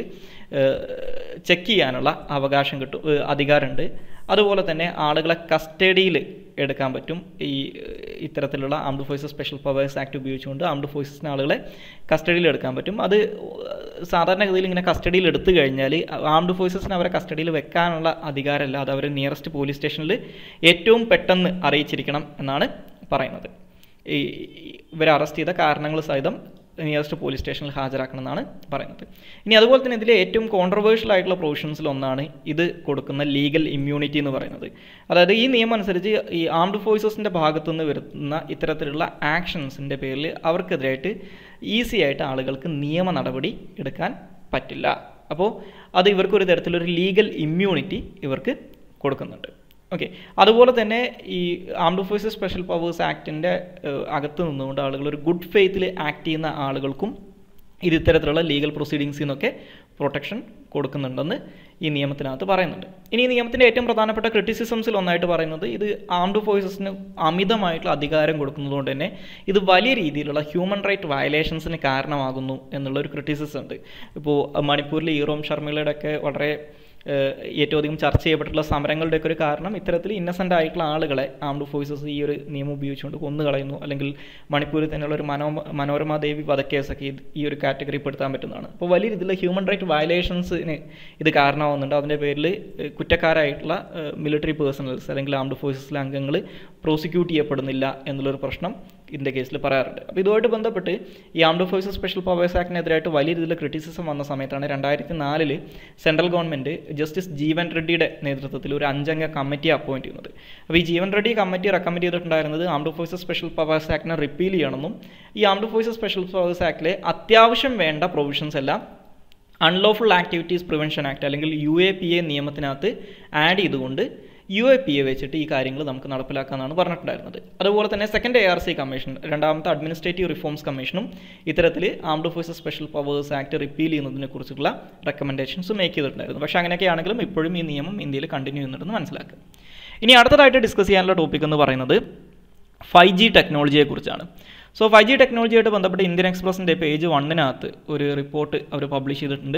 ചെക്ക് ചെയ്യാനുള്ള അവകാശം കിട്ടും ഏഹ് അധികാരമുണ്ട് അതുപോലെ തന്നെ ആളുകളെ കസ്റ്റഡിയിൽ എടുക്കാൻ പറ്റും ഈ ഏഹ് ഇത്തരത്തിലുള്ള armed forces special powers act ഉപയോഗിച്ചുകൊണ്ട് ആംഡ് ഫോഴ്സസിന് ആളുകളെ കസ്റ്റഡിയിൽ എടുക്കാൻ പറ്റും അത് സാധാരണഗതിയിൽ ഇങ്ങനെ കസ്റ്റഡിയിൽ എടുത്തു കഴിഞ്ഞാൽ ആംഡ് ഫോഴ്സസിന് അവരെ കസ്റ്റഡിയിൽ വെക്കാനുള്ള അധികാരമല്ല അത് അവർ നിയറസ്റ്റ് പോലീസ് സ്റ്റേഷനിൽ ഏറ്റവും പെട്ടെന്ന് അറിയിച്ചിരിക്കണം എന്നാണ് പറയുന്നത് ഈ ഇവരെ അറസ്റ്റ് ചെയ്ത കാരണങ്ങൾ സഹിതം നിയറസ്റ്റ് പോലീസ് സ്റ്റേഷനിൽ ഹാജരാക്കണം എന്നാണ് പറയുന്നത് ഇനി അതുപോലെ തന്നെ ഇതിലെ ഏറ്റവും കോൺട്രവേഴ്ഷ്യൽ ആയിട്ടുള്ള പ്രൊവിഷൻസിൽ ഒന്നാണ് ഇത് കൊടുക്കുന്ന ലീഗൽ ഇമ്മ്യൂണിറ്റി എന്ന് പറയുന്നത് അതായത് ഈ നിയമം അനുസരിച്ച് ഈ ആംഡ് ഫോഴ്സസിൻ്റെ ഭാഗത്തു നിന്ന് വരുന്ന ഇത്തരത്തിലുള്ള ആക്ഷൻസിൻ്റെ പേരിൽ അവർക്കെതിരായിട്ട് ഈസി ആയിട്ട് ആളുകൾക്ക് നിയമ നടപടി എടുക്കാൻ പറ്റില്ല അപ്പോൾ അത് ഇവർക്കൊരു തരത്തിലൊരു ലീഗൽ ഇമ്മ്യൂണിറ്റി ഇവർക്ക് കൊടുക്കുന്നുണ്ട് ഓക്കെ അതുപോലെ തന്നെ ഈ ആംഡ് ഫോഴ്സസ് സ്പെഷ്യൽ പവേഴ്സ് ആക്ടിൻ്റെ അകത്ത് നിന്നുകൊണ്ട് ആളുകൾ ഒരു ഗുഡ് ഫെയ്ത്തിൽ ആക്ട് ചെയ്യുന്ന ആളുകൾക്കും ഇത് ഇത്തരത്തിലുള്ള ലീഗൽ പ്രൊസീഡിങ്സിൽ നിന്നൊക്കെ പ്രൊട്ടക്ഷൻ കൊടുക്കുന്നുണ്ടെന്ന് ഈ നിയമത്തിനകത്ത് പറയുന്നുണ്ട് ഇനി ഈ നിയമത്തിൻ്റെ ഏറ്റവും പ്രധാനപ്പെട്ട ക്രിറ്റിസിസംസിൽ ഒന്നായിട്ട് പറയുന്നത് ഇത് ആംഡ് ഫോഴ്സസിന് അമിതമായിട്ടുള്ള അധികാരം കൊടുക്കുന്നതുകൊണ്ട് തന്നെ ഇത് വലിയ രീതിയിലുള്ള ഹ്യൂമൻ റൈറ്റ് വയലേഷൻസിന് കാരണമാകുന്നു എന്നുള്ള ഒരു ക്രിറ്റിസിസം ഉണ്ട് ഇപ്പോൾ മണിപ്പൂരിലെ ഈറോം ശർമ്മിളയുടെ ഒക്കെ വളരെ ഏഹ് ഏറ്റവും അധികം ചർച്ച ചെയ്യപ്പെട്ടിട്ടുള്ള സമരങ്ങളുടെയൊക്കെ ഒരു കാരണം ഇത്തരത്തിൽ ഇന്നസെൻ്റ് ആയിട്ടുള്ള ആളുകളെ ആംഡ് ഫോഴ്സസ് ഈ ഒരു നിയമം ഉപയോഗിച്ചുകൊണ്ട് കൊന്നു കളയുന്നു അല്ലെങ്കിൽ മണിപ്പൂരിൽ തന്നെയുള്ള ഒരു മനോ മനോരമ ദേവി വധക്കേസൊക്കെ ഇത് ഈ ഒരു കാറ്റഗറി പെടുത്താൻ പറ്റുന്നതാണ് അപ്പോൾ വലിയ രീതിയിലുള്ള ഹ്യൂമൻ റൈറ്റ് വയലേഷൻസിന് ഇത് കാരണമാവുന്നുണ്ട് അതിൻ്റെ പേരിൽ ഏഹ് കുറ്റക്കാരായിട്ടുള്ള മിലിറ്ററി പേഴ്സണൽസ് അല്ലെങ്കിൽ ആംഡ് ഫോഴ്സസിലെ അംഗങ്ങൾ പ്രോസിക്യൂട്ട് ചെയ്യപ്പെടുന്നില്ല എന്നുള്ളൊരു പ്രശ്നം ഇതിൻ്റെ കേസിൽ പറയാറുണ്ട് അപ്പോൾ ഇതുമായിട്ട് ബന്ധപ്പെട്ട് ഈ ആംഡ് ഫോഴ്സസ് സ്പെഷ്യൽ പവേഴ്സ് ആക്ടിനെതിരായിട്ട് വലിയ രീതിയിൽ ക്രിറ്റിസിസം വന്ന സമയത്താണ് രണ്ടായിരത്തി നാലിൽ സെൻട്രൽ ഗവൺമെൻറ് ജസ്റ്റിസ് ജീവൻ റെഡ്ഡിയുടെ നേതൃത്വത്തിൽ ഒരു അഞ്ചംഗ കമ്മിറ്റി അപ്പോയിൻറ്റ് ചെയ്യുന്നത് അപ്പോൾ ഈ ജീവൻ റെഡ്ഡി കമ്മിറ്റി റെക്കമെൻഡ് ചെയ്തിട്ടുണ്ടായിരുന്നത് ആംഡ് ഫോഴ്സസ് സ്പെഷ്യൽ പവേഴ്സ് ആക്ടിനെ റിപ്പീൽ ചെയ്യണമെന്നും ഈ ആംഡ് ഫോഴ്സസ് സ്പെഷ്യൽ പവേഴ്സ് ആക്ടിലെ അത്യാവശ്യം വേണ്ട പ്രൊവിഷൻസ് എല്ലാം അൺലോഫുൾ ആക്ടിവിറ്റീസ് പ്രിവെൻഷൻ ആക്ട് അല്ലെങ്കിൽ യു എ പി എ നിയമത്തിനകത്ത് ആഡ് ചെയ്തുകൊണ്ട് യു എ പി എ വെച്ചിട്ട് ഈ കാര്യങ്ങൾ നമുക്ക് നടപ്പിലാക്കാമെന്നാണ് പറഞ്ഞിട്ടുണ്ടായിരുന്നത് അതുപോലെ തന്നെ second A R C commission രണ്ടാമത്തെ അഡ്മിനിസ്ട്രേറ്റീവ് റിഫോംസ് കമ്മീഷനും ഇത്തരത്തിൽ armed forces special powers act repeal ചെയ്യുന്നതിനെ കുറിച്ചുള്ള റെക്കമെൻഡേഷൻസ് മേക്ക് ചെയ്തിട്ടുണ്ടായിരുന്നു പക്ഷേ അങ്ങനെയൊക്കെയാണെങ്കിലും ഇപ്പോഴും ഈ നിയമം ഇന്ത്യയിൽ കണ്ടിന്യൂ ചെയ്യുന്നുണ്ടെന്ന് മനസ്സിലാക്കുക ഇനി അടുത്തതായിട്ട് ഡിസ്കസ് ചെയ്യാനുള്ള ടോപ്പിക് എന്ന് പറയുന്നത് ഫൈവ് ജി ടെക്നോളജിയെക്കുറിച്ചാണ് സോ ഫൈവ് ജി ടെക്നോളജിയായിട്ട് ബന്ധപ്പെട്ട് ഇന്ത്യൻ എക്സ്പ്രസിൻ്റെ പേജ് വണ്ണിനകത്ത് ഒരു റിപ്പോർട്ട് അവർ പബ്ലിഷ് ചെയ്തിട്ടുണ്ട്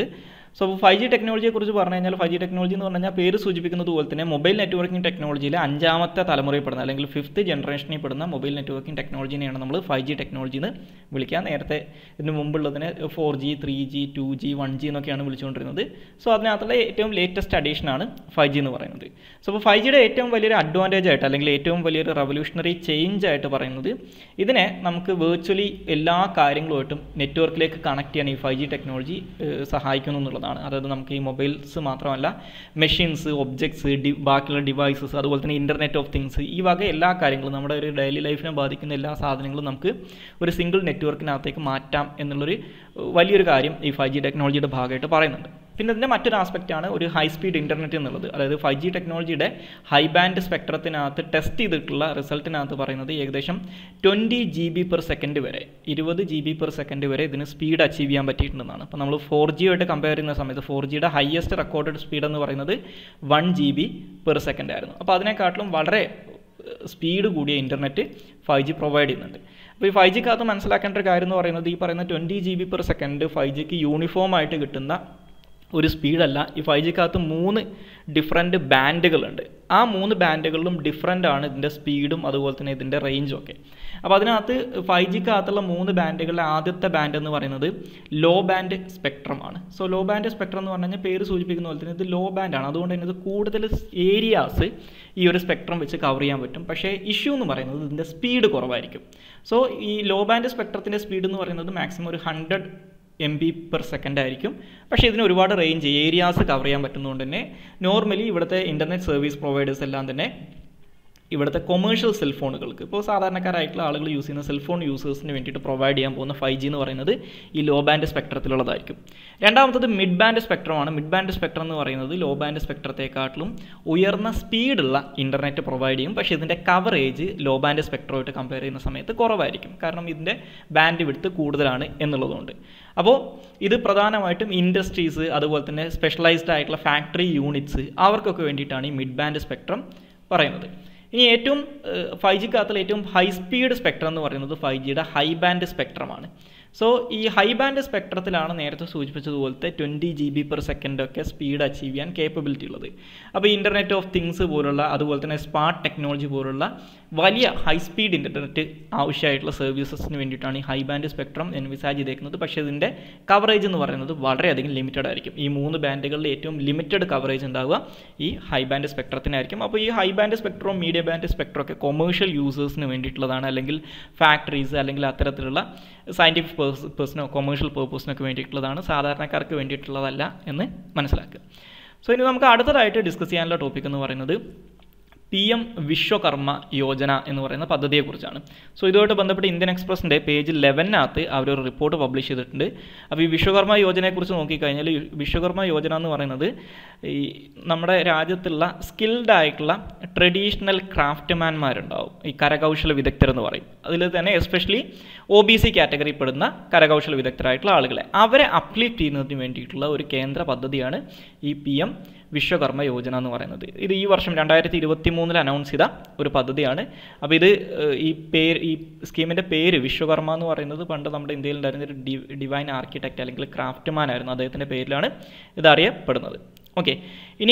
സോ ഫൈവ് ജി ടെക്നോളജിയെ കുറിച്ച് പറഞ്ഞു കഴിഞ്ഞാൽ ഫൈവ് ജി ടെക്നോളജി എന്ന് പറഞ്ഞു കഴിഞ്ഞാൽ പേര് സൂചിപ്പിക്കുന്നത് പോലെ തന്നെ മൊബൈൽ നെറ്റ്വർക്കിംഗ് ടെക്നോളജിയിലെ അഞ്ചാമത്തെ തലമുറയിൽ അല്ലെങ്കിൽ ഫിഫ്ത്ത് ജനറേഷനിൽ പെടുന്ന മൊബൈൽ നെറ്റ്വർക്കിംഗ് ടെക്നോളജിനെയാണ് നമ്മൾ ഫൈവ് ജി ടെക്നോളജി എന്ന് വിളിക്കുക നേരത്തെ ഇതിന് മുമ്പുള്ളതിനെ four G three G two G one G എന്നൊക്കെയാണ് വിളിച്ചുകൊണ്ടിരുന്നത് സോ അതിനകത്തുള്ള ഏറ്റവും ലേറ്റസ്റ്റ് അഡീഷനാണ് ഫൈവ് ജി എന്ന് പറയുന്നത് സോ അപ്പോൾ ഫൈവ് ജിയുടെ ഏറ്റവും വലിയൊരു അഡ്വാൻറ്റേജ് ആയിട്ട് അല്ലെങ്കിൽ ഏറ്റവും വലിയൊരു റവല്യൂഷണറി ചേഞ്ച് ആയിട്ട് പറയുന്നത് ഇതിനെ നമുക്ക് വേർച്വലി എല്ലാ കാര്യങ്ങളുമായിട്ടും നെറ്റ്വർക്കിലേക്ക് കണക്ട് ചെയ്യാൻ ഈ ഫൈവ് ജി ടെക്നോളജി സഹായിക്കുന്നു എന്നുള്ളതാണ് അതായത് നമുക്ക് ഈ മൊബൈൽസ് മാത്രമല്ല മെഷീൻസ് ഒബ്ജക്ട്സ് ഡി ബാക്കിയുള്ള ഡിവൈസസ് അതുപോലെ തന്നെ ഇൻ്റർനെറ്റ് ഓഫ് തിങ്സ് ഈ വക എല്ലാ കാര്യങ്ങളും നമ്മുടെ ഒരു ഡെയിലി ലൈഫിനെ ബാധിക്കുന്ന എല്ലാ സാധനങ്ങളും നമുക്ക് ഒരു സിംഗിൾ നെറ്റ്വർക്കിനകത്തേക്ക് മാറ്റാം എന്നുള്ളൊരു വലിയൊരു കാര്യം ഈ ഫൈവ് ജി ടെക്നോളജിയുടെ ഭാഗമായിട്ട് പറയുന്നുണ്ട് പിന്നെ ഇതിൻ്റെ മറ്റൊരു ആസ്പെക്റ്റ് ആണ് ഒരു ഹൈ സ്പീഡ് ഇൻ്റർനെറ്റ് എന്നുള്ളത് അതായത് ഫൈവ് ജി ടെക്നോളജിയുടെ ഹൈ ബാൻഡ് സ്പെക്ട്രത്തിനകത്ത് ടെസ്റ്റ് ചെയ്തിട്ടുള്ള റിസൾട്ടിനകത്ത് പറയുന്നത് ഏകദേശം twenty G B per second വരെ ഇരുപത് ജി ബി പെർ സെക്കൻഡ് വരെ ഇതിന് സ്പീഡ് അച്ചീവ് ചെയ്യാൻ പറ്റിയിട്ടുണ്ടെന്നാണ് അപ്പോൾ നമ്മൾ ഫോർ ജിയുമായിട്ട് കമ്പയർ ചെയ്യുന്ന സമയത്ത് ഫോർ ജിയുടെ ഹയസ്റ്റ് റെക്കോർഡഡ് സ്പീഡ് എന്ന് പറയുന്നത് one G B per second ആയിരുന്നു അപ്പോൾ അതിനെക്കാട്ടിലും വളരെ സ്പീഡ് കൂടിയ ഇൻ്റർനെറ്റ് ഫൈവ് ജി പ്രൊവൈഡ് ചെയ്യുന്നുണ്ട് അപ്പോൾ ഈ ഫൈവ് ജിക്കകത്ത് മനസ്സിലാക്കേണ്ട ഒരു കാര്യം എന്ന് പറയുന്നത് ഈ പറയുന്ന twenty G B per second five ജിക്ക് യൂണിഫോം ആയിട്ട് കിട്ടുന്ന ഒരു സ്പീഡല്ല ഈ ഫൈവ് ജിക്കകത്ത് മൂന്ന് ഡിഫറെൻറ്റ് ബാൻഡുകളുണ്ട് ആ മൂന്ന് ബാൻഡുകളിലും ഡിഫറെൻ്റ് ആണ് ഇതിൻ്റെ സ്പീഡും അതുപോലെ തന്നെ ഇതിൻ്റെ റേഞ്ചും ഒക്കെ അപ്പോൾ അതിനകത്ത് ഫൈവ് ജിക്കകത്തുള്ള മൂന്ന് ബാൻഡുകളിലെ ആദ്യത്തെ ബാൻഡ് എന്ന് പറയുന്നത് ലോ ബാൻഡ് സ്പെക്ട്രം ആണ് സോ ലോ ബാൻഡ് സ്പെക്ട്രം എന്ന് പറഞ്ഞു കഴിഞ്ഞാൽ പേര് സൂചിപ്പിക്കുന്ന പോലെ തന്നെ ഇത് ലോ ബാൻഡ് ആണ് അതുകൊണ്ട് തന്നെ ഇത് കൂടുതൽ ഏരിയാസ് ഈ ഒരു സ്പെക്ട്രം വെച്ച് കവർ ചെയ്യാൻ പറ്റും പക്ഷേ ഇഷ്യൂ എന്ന് പറയുന്നത് ഇതിൻ്റെ സ്പീഡ് കുറവായിരിക്കും സോ ഈ ലോ ബാൻഡ് സ്പെക്ട്രത്തിൻ്റെ സ്പീഡ് എന്ന് പറയുന്നത് മാക്സിമം ഒരു hundred M B per second ആയിരിക്കും പക്ഷേ ഇതിന് ഒരുപാട് റേഞ്ച് ഏരിയാസ് കവർ ചെയ്യാൻ പറ്റുന്നതുകൊണ്ട് തന്നെ നോർമലി ഇവിടുത്തെ ഇൻ്റർനെറ്റ് സർവീസ് പ്രൊവൈഡേഴ്സ് എല്ലാം തന്നെ ഇവിടുത്തെ കൊമേഴ്ഷ്യൽ സെൽഫോണുകൾക്ക് ഇപ്പോൾ സാധാരണക്കാരായിട്ടുള്ള ആളുകൾ യൂസ് ചെയ്യുന്ന സെൽഫോൺ യൂസേഴ്സിന് വേണ്ടിയിട്ട് പ്രൊവൈഡ് ചെയ്യാൻ പോകുന്ന ഫൈവ് ജി എന്ന് പറയുന്നത് ഈ ലോ ബാൻഡ് സ്പെക്ട്രത്തിലുള്ളതായിരിക്കും രണ്ടാമത്തത് മിഡ് ബാൻഡ് സ്പെക്ട്രമാണ് മിഡ് ബാൻഡ് സ്പെക്ട്രം എന്ന് പറയുന്നത് ലോ ബാൻഡ് സ്പെക്ട്രത്തെക്കാട്ടിലും ഉയർന്ന സ്പീഡുള്ള ഇൻ്റർനെറ്റ് പ്രൊവൈഡ് ചെയ്യും പക്ഷേ ഇതിൻ്റെ കവറേജ് ലോ ബാൻഡ് സ്പെക്ട്രമായിട്ട് കമ്പയർ ചെയ്യുന്ന സമയത്ത് കുറവായിരിക്കും കാരണം ഇതിൻ്റെ ബാൻഡ് വിടുത്ത് കൂടുതലാണ് എന്നുള്ളതുകൊണ്ട് അപ്പോൾ ഇത് പ്രധാനമായിട്ടും ഇൻഡസ്ട്രീസ് അതുപോലെ തന്നെ സ്പെഷ്യലൈസ്ഡ് ആയിട്ടുള്ള ഫാക്ടറി യൂണിറ്റ്സ് അവർക്കൊക്കെ വേണ്ടിയിട്ടാണ് ഈ മിഡ് ബാൻഡ് സ്പെക്ട്രം പറയുന്നത് ഇനി ഏറ്റവും ഫൈവ് ജിക്കകത്തുള്ള ഏറ്റവും ഹൈ സ്പീഡ് സ്പെക്ട്രം എന്ന് പറയുന്നത് ഫൈവ് ജിയുടെ ഹൈ ബാൻഡ് സ്പെക്ട്രമാണ് സോ ഈ ഹൈ ബാൻഡ് സ്പെക്ട്രത്തിലാണ് നേരത്തെ സൂചിപ്പിച്ചതുപോലത്തെ twenty G B per second ഒക്കെ സ്പീഡ് അച്ചീവ് ചെയ്യാൻ കേപ്പബിലിറ്റി ഉള്ളത് അപ്പോൾ ഇൻ്റർനെറ്റ് ഓഫ് തിങ്സ് പോലുള്ള അതുപോലെ തന്നെ സ്മാർട്ട് ടെക്നോളജി പോലുള്ള വലിയ ഹൈ സ്പീഡ് ഇൻ്റർനെറ്റ് ആവശ്യമായിട്ടുള്ള സർവീസസിന് വേണ്ടിയിട്ടാണ് ഈ ഹൈ ബാൻഡ് സ്പെക്ട്രം എൻവിസാജ് ചെയ്തേക്കുന്നത് പക്ഷേ ഇതിൻ്റെ കവറേജ് എന്ന് പറയുന്നത് വളരെയധികം ലിമിറ്റഡ് ആയിരിക്കും ഈ മൂന്ന് ബാൻഡുകളിൽ ഏറ്റവും ലിമിറ്റഡ് കവറേജ് ഉണ്ടാവുക ഈ ഹൈ ബാൻഡ് സ്പെക്ട്രത്തിനായിരിക്കും അപ്പോൾ ഈ ഹൈ ബാൻഡ് സ്പെക്ട്രവും മീഡിയ ബാൻഡ് സ്പെക്ട്രം ഒക്കെ കൊമേഴ്ഷ്യൽ യൂസേഴ്സിന് വേണ്ടിയിട്ടുള്ളതാണ് അല്ലെങ്കിൽ ഫാക്ടറീസ് അല്ലെങ്കിൽ അത്തരത്തിലുള്ള സയൻറ്റിഫിക് പേഴ്സ് പേഴ്സണോ കൊമേഴ്ഷ്യൽ പേർപ്പസിനൊക്കെ വേണ്ടിയിട്ടുള്ളതാണ് സാധാരണക്കാർക്ക് വേണ്ടിയിട്ടുള്ളതല്ല എന്ന് മനസ്സിലാക്കുക സോ ഇനി നമുക്ക് അടുത്തതായിട്ട് ഡിസ്കസ് ചെയ്യാനുള്ള ടോപ്പിക് എന്ന് പറയുന്നത് പി എം വിശ്വകർമ്മ യോജന എന്ന് പറയുന്ന പദ്ധതിയെക്കുറിച്ചാണ് സോ ഇതുമായിട്ട് ബന്ധപ്പെട്ട് ഇന്ത്യൻ എക്സ്പ്രസിൻ്റെ പേജ് ലെവനകത്ത് അവരൊരു റിപ്പോർട്ട് പബ്ലിഷ് ചെയ്തിട്ടുണ്ട് അപ്പോൾ ഈ വിശ്വകർമ്മ യോജനയെക്കുറിച്ച് നോക്കിക്കഴിഞ്ഞാൽ ഈ വിശ്വകർമ്മ യോജന എന്ന് പറയുന്നത് ഈ നമ്മുടെ രാജ്യത്തുള്ള സ്കിൽഡ് ആയിട്ടുള്ള ട്രഡീഷണൽ ക്രാഫ്റ്റ്മാൻമാരുണ്ടാവും ഈ കരകൗശല വിദഗ്ധർ എന്ന് പറയും അതിൽ തന്നെ especially O B C category പെടുന്ന കരകൗശല വിദഗ്ധരായിട്ടുള്ള ആളുകളെ അവരെ അപ്ലിഫ്റ്റ് ചെയ്യുന്നതിന് വേണ്ടിയിട്ടുള്ള ഒരു കേന്ദ്ര പദ്ധതിയാണ് ഈ പി എം വിശ്വകർമ്മ യോജന എന്ന് പറയുന്നത് ഇത് ഈ വർഷം രണ്ടായിരത്തി ഇരുപത്തി മൂന്നിൽ അനൗൺസ് ചെയ്ത ഒരു പദ്ധതിയാണ് അപ്പോൾ ഇത് ഈ പേര് ഈ സ്കീമിൻ്റെ പേര് വിശ്വകർമ്മ എന്ന് പറയുന്നത് പണ്ട് നമ്മുടെ ഇന്ത്യയിൽ ഉണ്ടായിരുന്ന ഒരു ഡി ഡിവൈൻ ആർക്കിടെക്റ്റ് അല്ലെങ്കിൽ ക്രാഫ്റ്റ്മാൻ ആയിരുന്നു അദ്ദേഹത്തിൻ്റെ പേരിലാണ് ഇത് അറിയപ്പെടുന്നത് ഓക്കെ ഇനി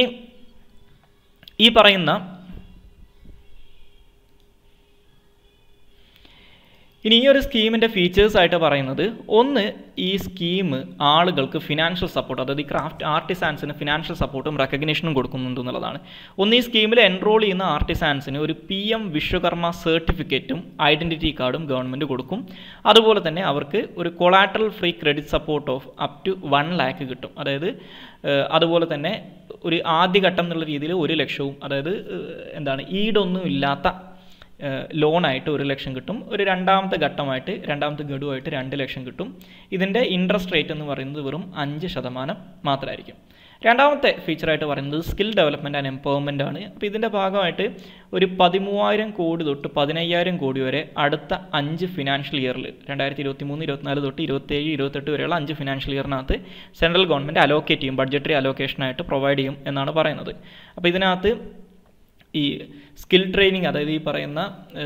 ഈ പറയുന്ന ഇനി ഈ ഒരു സ്കീമിൻ്റെ ഫീച്ചേഴ്സ് ആയിട്ട് പറയുന്നത് ഒന്ന് ഈ സ്കീം ആളുകൾക്ക് ഫിനാൻഷ്യൽ സപ്പോർട്ട് അതായത് ഈ ക്രാഫ്റ്റ് ആർട്ടിസാൻസിന് ഫിനാൻഷ്യൽ സപ്പോർട്ടും റെക്കഗ്നേഷനും കൊടുക്കുന്നുണ്ട് എന്നുള്ളതാണ് ഒന്ന് ഈ സ്കീമിൽ എൻറോൾ ചെയ്യുന്ന ആർട്ടിസാൻസിന് ഒരു പി എം വിശ്വകർമ്മ സർട്ടിഫിക്കറ്റും ഐഡൻറ്റിറ്റി കാർഡും ഗവൺമെൻറ് കൊടുക്കും അതുപോലെ തന്നെ അവർക്ക് ഒരു collateral free credit support of up to one lakh കിട്ടും അതായത് അതുപോലെ തന്നെ ഒരു ആദ്യഘട്ടം എന്നുള്ള രീതിയിൽ ഒരു ലക്ഷവും അതായത് എന്താണ് ഈടൊന്നും ഇല്ലാത്ത ലോണായിട്ട് ഒരു ലക്ഷം കിട്ടും ഒരു രണ്ടാമത്തെ ഘട്ടമായിട്ട് രണ്ടാമത്തെ ഗഡുവായിട്ട് രണ്ട് ലക്ഷം കിട്ടും ഇതിൻ്റെ ഇൻട്രസ്റ്റ് റേറ്റ് എന്ന് പറയുന്നത് വെറും അഞ്ച് ശതമാനം മാത്രമായിരിക്കും രണ്ടാമത്തെ ഫീച്ചറായിട്ട് പറയുന്നത് സ്കിൽ ഡെവലപ്മെൻറ്റ് ആൻഡ് എംപവർമെൻ്റ് ആണ് അപ്പോൾ ഇതിൻ്റെ ഭാഗമായിട്ട് ഒരു പതിമൂവായിരം കോടി തൊട്ട് പതിനയ്യായിരം കോടി വരെ അടുത്ത അഞ്ച് ഫിനാൻഷ്യൽ ഇയറിൽ രണ്ടായിരത്തി ഇരുപത്തി മൂന്ന് ഇരുപത്തിനാല് തൊട്ട് ഇരുപത്തേഴ് ഇരുപത്തെട്ട് വരെയുള്ള അഞ്ച് ഫിനാൻഷ്യൽ ഇയറിനകത്ത് സെൻട്രൽ ഗവൺമെൻറ് അലോക്കേറ്റ് ചെയ്യും ബഡ്ജറ്ററി അലോക്കേഷനായിട്ട് പ്രൊവൈഡ് ചെയ്യും എന്നാണ് പറയുന്നത് അപ്പോൾ ഇതിനകത്ത് ഈ സ്കിൽ ട്രെയിനിങ് അതായത് ഈ പറയുന്ന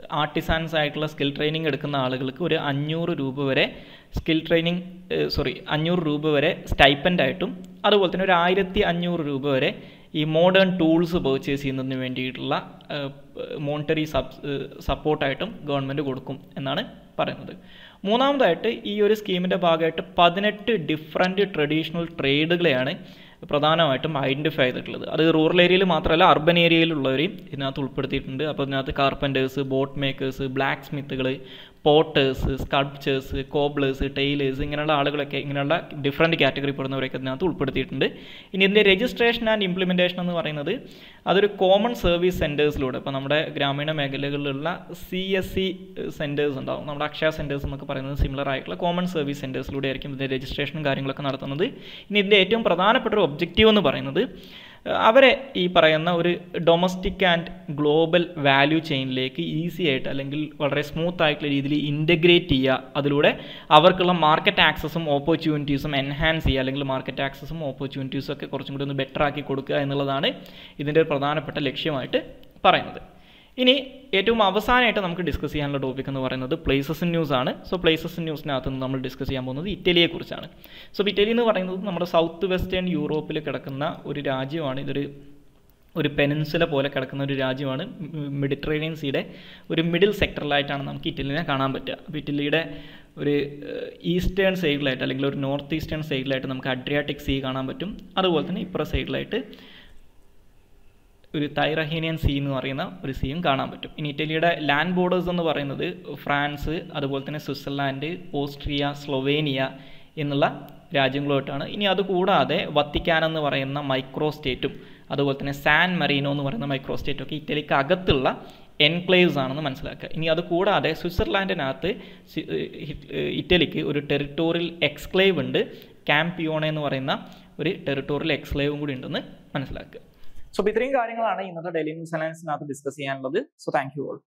ആർട്ടിസാൻസ് ആയിട്ടുള്ള സ്കിൽ ട്രെയിനിങ് എടുക്കുന്ന ആളുകൾക്ക് ഒരു അഞ്ഞൂറ് രൂപ വരെ സ്കിൽ ട്രെയിനിങ് സോറി അഞ്ഞൂറ് രൂപ വരെ സ്റ്റൈപ്പൻ്റ് ആയിട്ടും അതുപോലെ തന്നെ ഒരു ആയിരത്തി അഞ്ഞൂറ് രൂപ വരെ ഈ മോഡേൺ ടൂൾസ് പർച്ചേസ് ചെയ്യുന്നതിന് വേണ്ടിയിട്ടുള്ള മോണിറ്ററി സബ് സപ്പോർട്ടായിട്ടും ഗവൺമെൻറ് കൊടുക്കും എന്നാണ് പറയുന്നത് മൂന്നാമതായിട്ട് ഈ ഒരു സ്കീമിൻ്റെ ഭാഗമായിട്ട് പതിനെട്ട് ഡിഫറെൻറ്റ് ട്രഡീഷണൽ ട്രേഡുകളെയാണ് പ്രധാനമായിട്ടും ഐഡൻറ്റിഫൈ ചെയ്തിട്ടുള്ളത് അത് റൂറൽ ഏരിയയിൽ മാത്രമല്ല അർബൻ ഏരിയയിലുള്ളവരെയും ഇതിനകത്ത് ഉൾപ്പെടുത്തിയിട്ടുണ്ട് അപ്പോൾ ഇതിനകത്ത് കാർപ്പൻറ്റേഴ്സ് ബോട്ട് മേക്കേഴ്സ് ബ്ലാക്ക് സ്മിത്തുകൾ പോട്ടേഴ്സ് സ്കൾപ്ചേഴ്സ് കോബ്ലേഴ്സ് ടൈലേഴ്സ് ഇങ്ങനെയുള്ള ആളുകളൊക്കെ ഇങ്ങനെയുള്ള ഡിഫറെൻറ്റ് കാറ്റഗറി പെടുന്നവരൊക്കെ ഇതിനകത്ത് ഉൾപ്പെടുത്തിയിട്ടുണ്ട് ഇനി ഇതിൻ്റെ രജിസ്ട്രേഷൻ ആൻഡ് ഇംപ്ലിമെൻറ്റേഷൻ എന്ന് പറയുന്നത് അതൊരു കോമൺ സർവീസ് സെൻറ്റേഴ്സിലൂടെ ഇപ്പോൾ നമ്മുടെ ഗ്രാമീണ മേഖലകളിലുള്ള സി എസ് സി സെൻറ്റേഴ്സ് ഉണ്ടാവും നമ്മുടെ അക്ഷയ സെൻറ്റേഴ്സ് എന്നൊക്കെ പറയുന്നത് സിമിലർ ആയിട്ടുള്ള കോമൺ സർവീസ് സെൻറ്റേഴ്സിലൂടെ ആയിരിക്കും ഇതിൻ്റെ രജിസ്ട്രേഷനും കാര്യങ്ങളൊക്കെ നടത്തുന്നത് ഇനി ഇതിൻ്റെ ഏറ്റവും പ്രധാനപ്പെട്ട ഒരു ഒബ്ജക്റ്റീവ് എന്ന് പറയുന്നത് അവരെ ഈ പറയുന്ന ഒരു ഡൊമസ്റ്റിക് ആൻഡ് ഗ്ലോബൽ വാല്യൂ ചെയിനിലേക്ക് ഈസി ആയിട്ട് അല്ലെങ്കിൽ വളരെ സ്മൂത്ത് ആയിട്ടുള്ള രീതിയിൽ ഇൻ്റഗ്രേറ്റ് ചെയ്യുക അതിലൂടെ അവർക്കുള്ള മാർക്കറ്റ് ആക്സസും ഓപ്പർച്യൂണിറ്റീസും എൻഹാൻസ് ചെയ്യുക അല്ലെങ്കിൽ മാർക്കറ്റ് ആക്സസും ഓപ്പർച്യൂണിറ്റീസും ഒക്കെ കുറച്ചും കൂടി ഒന്ന് ബെറ്റർ ആക്കി കൊടുക്കുക എന്നുള്ളതാണ് ഇതിൻ്റെ ഒരു പ്രധാനപ്പെട്ട ലക്ഷ്യമായിട്ട് പറയുന്നത് ഇനി ഏറ്റവും അവസാനമായിട്ട് നമുക്ക് ഡിസ്കസ് ചെയ്യാനുള്ള ടോപ്പിക് എന്ന് പറയുന്നത് പ്ലേസസ് ഇൻ ന്യൂസ് ആണ് സോ പ്ലേസസ് ഇൻ ന്യൂസിനകത്ത് നിന്ന് നമ്മൾ ഡിസ്കസ് ചെയ്യാൻ പോകുന്നത് ഇറ്റലിയെ കുറിച്ചാണ് സോ ഇറ്റലി എന്ന് പറയുന്നത് നമ്മുടെ സൗത്ത് വെസ്റ്റേൺ യൂറോപ്പിൽ കിടക്കുന്ന ഒരു രാജ്യമാണ് ഇതൊരു ഒരു പെനിൻസുല പോലെ കിടക്കുന്ന ഒരു രാജ്യമാണ് മെഡിറ്ററേനിയൻ സീയുടെ ഒരു മിഡിൽ സെക്ടറിലായിട്ടാണ് നമുക്ക് ഇറ്റലിനെ കാണാൻ പറ്റുക അപ്പോൾ ഇറ്റലിയുടെ ഒരു ഈസ്റ്റേൺ സൈഡിലായിട്ട് അല്ലെങ്കിൽ ഒരു നോർത്ത് ഈസ്റ്റേൺ സൈഡിലായിട്ട് നമുക്ക് അഡ്രിയാറ്റിക് സീ കാണാൻ പറ്റും അതുപോലെ തന്നെ ഇപ്പുറ സൈഡിലായിട്ട് ഒരു തൈറഹീനിയൻ സീ എന്ന് പറയുന്ന ഒരു സീയും കാണാൻ പറ്റും ഇനി ഇറ്റലിയുടെ ലാൻഡ് ബോർഡേഴ്സ് എന്ന് പറയുന്നത് ഫ്രാൻസ് അതുപോലെ തന്നെ സ്വിറ്റ്സർലാൻഡ് ഓസ്ട്രിയ സ്ലൊവേനിയ എന്നുള്ള രാജ്യങ്ങളുമായിട്ടാണ് ഇനി അതുകൂടാതെ വത്തിക്കാൻ എന്ന് പറയുന്ന മൈക്രോ സ്റ്റേറ്റും അതുപോലെ തന്നെ സാൻ മറീനോ എന്ന് പറയുന്ന മൈക്രോ സ്റ്റേറ്റും ഒക്കെ ഇറ്റലിക്ക് അകത്തുള്ള എൻക്ലേവ്സ് ആണെന്ന് മനസ്സിലാക്കുക ഇനി അത് കൂടാതെ സ്വിറ്റ്സർലാൻഡിനകത്ത് ഇറ്റലിക്ക് ഒരു ടെറിട്ടോറിയൽ എക്സ്ക്ലേവ് ഉണ്ട് ക്യാമ്പിയോണ എന്ന് പറയുന്ന ഒരു ടെറിട്ടോറിയൽ എക്സ്ക്ലേവും കൂടി ഉണ്ടെന്ന് മനസ്സിലാക്കുക സോ ഇത്രയും കാര്യങ്ങളാണ് ഇന്നത്തെ ഡെയിലി ന്യൂസ് അലയൻസിനകത്ത് ഡിസ്കസ് ചെയ്യാനുള്ളത് സോ താങ്ക് യു ഓൾ